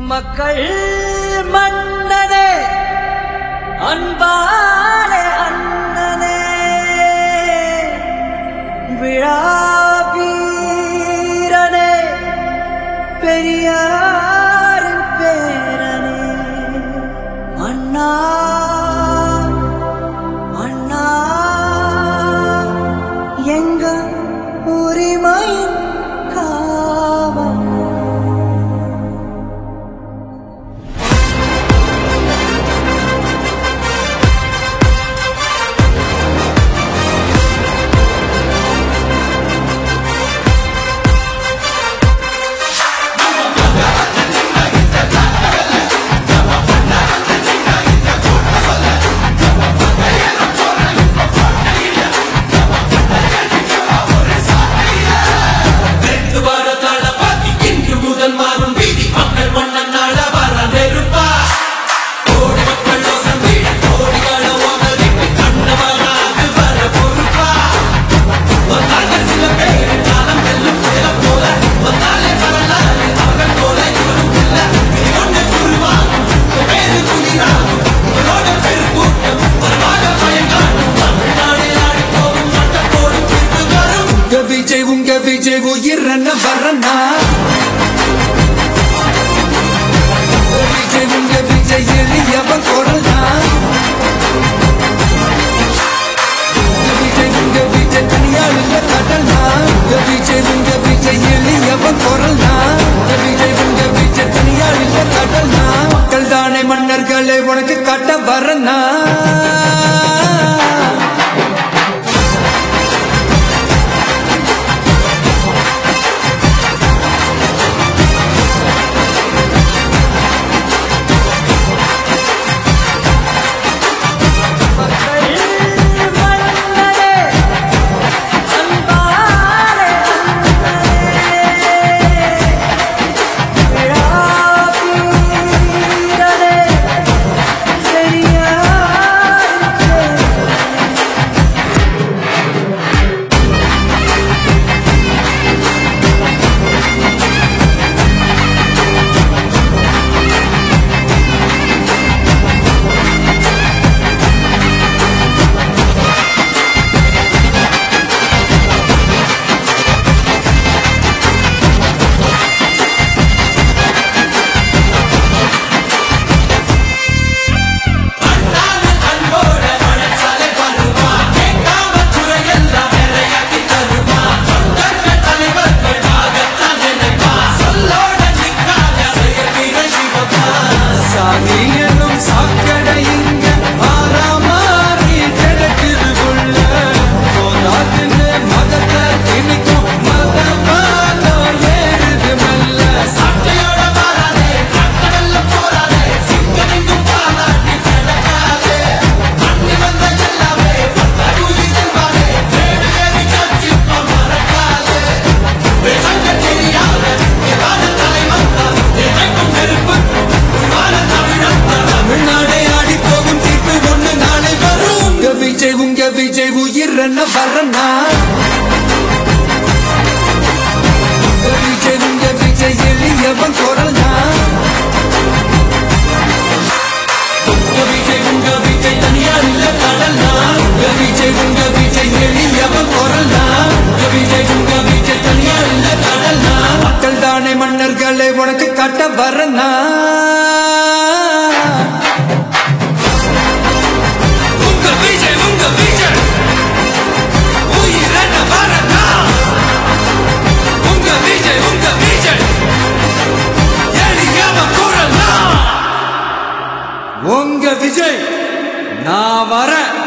மக்கள் மன்னனே அன்பாலே அண்ணனே விழா வீரனே பெரியாரின் பேரனே மன்னா மன்னா எங்க உரிமையின் காவல் ரெண்டு வார தாழ பாக்கி இன்று முதல் மாறும் வீதி மக்கள் மன்னன் நாள வர நெருப்பா கோடி மக்கள் யோசன் வீட கோடிகள ஓதறிக்கு கண்ணவராது வர பொறுப்பா வந்தாங்க சில பேர் காலம் வெல்லும் புயல போல வந்தாலே வரலாறு அவர்கள் போல இவரும் இல்ல இது கொண்டு குருவாகும் பேரு குதிராகும் உங்களோட பெருக்கூட்டம் வருவாக பயங்காட்டும் தமிழ்நாடு ஆடி போகும் மட்டம் போடும் தீர்ப்பு வரும் உங்க விஜய் உங்க விஜய் உயிரன வரனா உங்க விஜய் உங்க விஜய் எளியவன் குரல்னா உங்க விஜய் உங்க விஜய் தனியாள் இல்ல கடல்னா உங்க விஜய் உங்க விஜய் எளியவன் குரல்னா உங்க விஜய் உங்க விஜய் தனியாள் இல்ல கடல்னா மக்கள் தானே மன்னர்களை உனக்கு காட்ட வரனா மன்னனே அன்பாலே அண்ணனே விழா வீரனே பெரியாரின் பேரனே அண்ணாந்து அன்போட மனசாலே வருவா கேட்காம குறையெல்லாம் நிறையாக்கி தருவா தொண்டர்கள் தலைவர்கள் ஆகத்தான் நினைப்பா சொல்லோட நிற்காத செயற்கிற சிவப்பா சாமி எனும் சாக்கடை இங்க மாறாமாறி கிடக்குது உள்ள. போதாதுன்னு மதத்தை திணிக்கும் மதவாதம் ஏறுது மெல்ல. சாட்டையோட வாராதே கட்டடல்ல போராதே சிங்கம் எங்கும் பாராட்டி கிடக்காதே அண்ணி வந்த எல்லாமே வந்த கூலி செல்வாரே தேடு ஏறி கட்சிப்ப மறக்காதே வேசங்க தெரியாத ஏதான தலைவன் தான் எதைக்கும் நெருப்பு உருவான தமிழன் தான் தமிழ்நாடே ஆடி போகும் தீர்ப்பு ஒண்ணு நாளை வரும் உங்க விஜய் உங்க விஜய் உயிரன வரனா உங்க விஜய் உங்க விஜய் எளியவன் குரல்னா உங்க விஜய் உங்க விஜய் தனியார் இல்ல கடல்னா உங்க விஜய் உங்க விஜய் எளியவன் குரல்னா உங்க விஜய் உங்க விஜய் தனியார் இல்ல கடல்னா மக்கள் தானே மன்னர்களை உனக்கு காட்ட வரனா உங்க விஜய் உங்க விஜய் உயிரென்ன வரனா உங்க விஜய் உங்க விஜய் எளியவ குரல்னா உங்க விஜய் நான் வரேன்